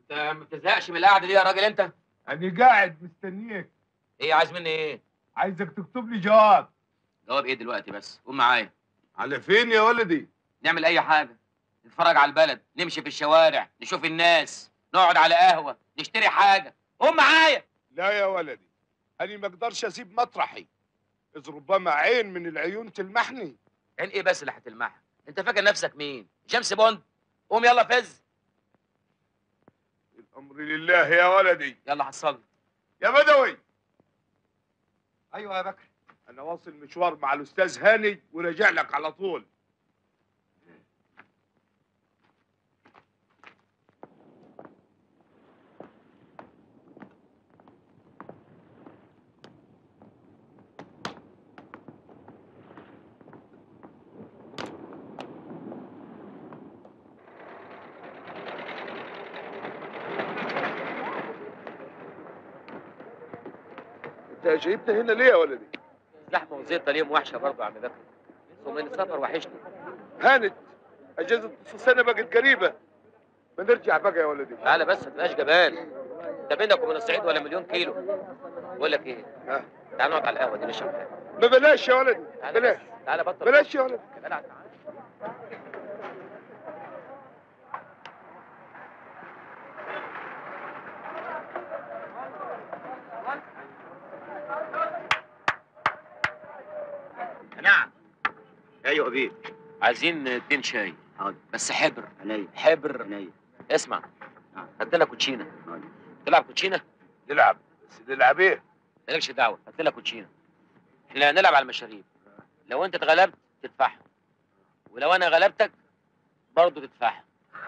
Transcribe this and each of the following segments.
انت ما بتزهقش من القعده دي يا راجل انت انا قاعد مستنيك ايه عايز مني ايه عايزك تكتب لي جواب جواب ايه دلوقتي بس قوم معايا على فين يا ولدي نعمل اي حاجه نتفرج على البلد نمشي في الشوارع نشوف الناس نقعد على قهوه نشتري حاجه قوم معايا لا يا ولدي انا ما اقدرش اسيب مطرحي اذ ربما عين من العيون تلمحني عين ايه بس اللي هتلمعها انت فاكر نفسك مين جيمس بوند قوم يلا فز الامر لله يا ولدي يلا حصلنا يا بدوي ايوه يا بكر انا واصل مشوار مع الاستاذ هاني وراجع لك على طول انت جايبنا هنا ليه يا ولدي زحمه وزيطه ليهم وحشه برضه يا عم بكر ثم ان السفر وحشني هانت اجازه نص السنه بقت قريبه ما نرجع بقى يا ولدي تعالى بس ما تبقاش جبان انت بينك وبين الصعيد ولا مليون كيلو بقول لك ايه ها تعال نقعد على القهوه دي نشرب حاجه ما بلاش يا ولدي تعالى بلاش بس. تعالى بطل بلاش يا ولدي بلاش تعالى نعم ايوه بيه عايزين اتنين شاي حاضر بس حبر عينيا حبر عينيا اسمع نعم. هات لنا كوتشينه حاضر. تلعب كوتشينه نلعب بس نلعب ايه مالكش دعوه هات لنا كوتشينه احنا هنلعب على المشاريب لو انت اتغلبت تدفعها ولو انا غلبتك برضه تدفعها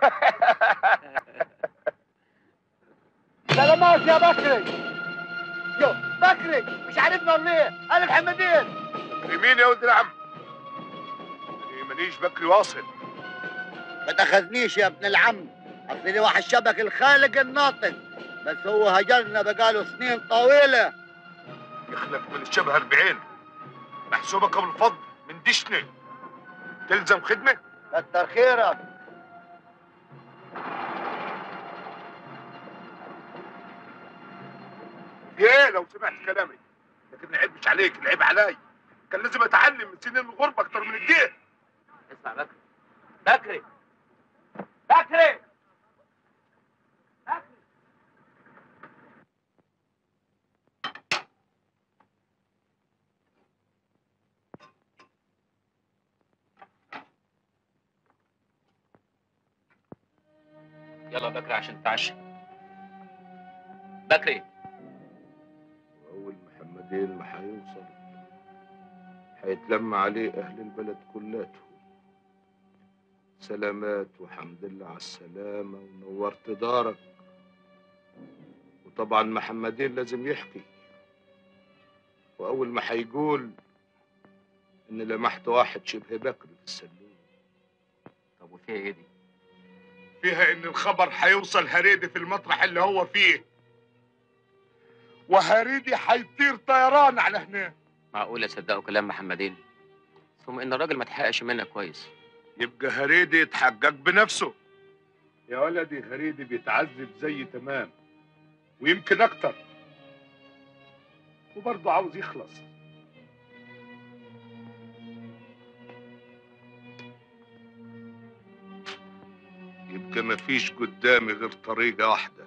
سلامات يا بكري يو بكري مش عارفنا ولا ايه؟ انا محمدين مين يا ولد العم أنا مانيش بكري واصل ما تاخذنيش يا ابن العم اصلي واحد شبك الخالق الناطق بس هو هجرنا بقاله سنين طويله يخلق من الشبه 40 محسوبه قبل الفضل من دشني تلزم خدمه كتر خيرك ايه لو سمعت كلامي لكن العيب مش عليك العيب علي كان لازم اتعلم من سنين الغربه اكتر من الجيل اسمع بكري بكري بكري بكري يلا بكري عشان تتعشى بكري واول محمدين ما هيوصل هيتلم عليه اهل البلد كلاتهم سلامات وحمد لله على السلامه ونورت دارك وطبعا محمدين لازم يحكي واول ما هيقول ان لمحت واحد شبه بكر في السلوم طب وفيها ايه دي؟ فيها ان الخبر هيوصل هريدي في المطرح اللي هو فيه وهريدي هيطير طيران على هناك معقول اصدقوا كلام محمدين؟ ثم ان الراجل ما تحققش منك كويس يبقى هريدي يتحقق بنفسه يا ولدي هريدي بيتعذب زي تمام ويمكن اكتر وبرضه عاوز يخلص يبقى مفيش قدامي غير طريقة واحدة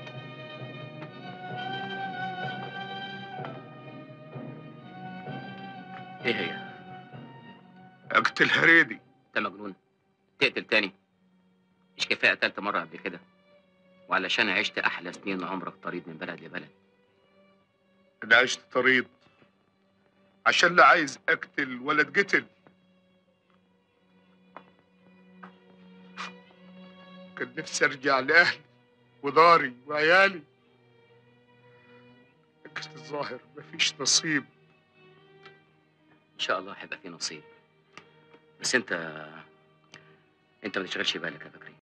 ايه هي؟ اقتل هريدي انت مجنون تقتل تاني مش كفايه قتلت مره قبل كده وعلشان عشت احلى سنين عمرك طريد من بلد لبلد انا عشت طريد عشان لا عايز اقتل ولا اتقتل كان نفسي ارجع لاهلي وداري وعيالي لكن الظاهر مفيش نصيب ان شاء الله هيبقى في نصيب بس انت انت ما تشغلش بالك يا بكري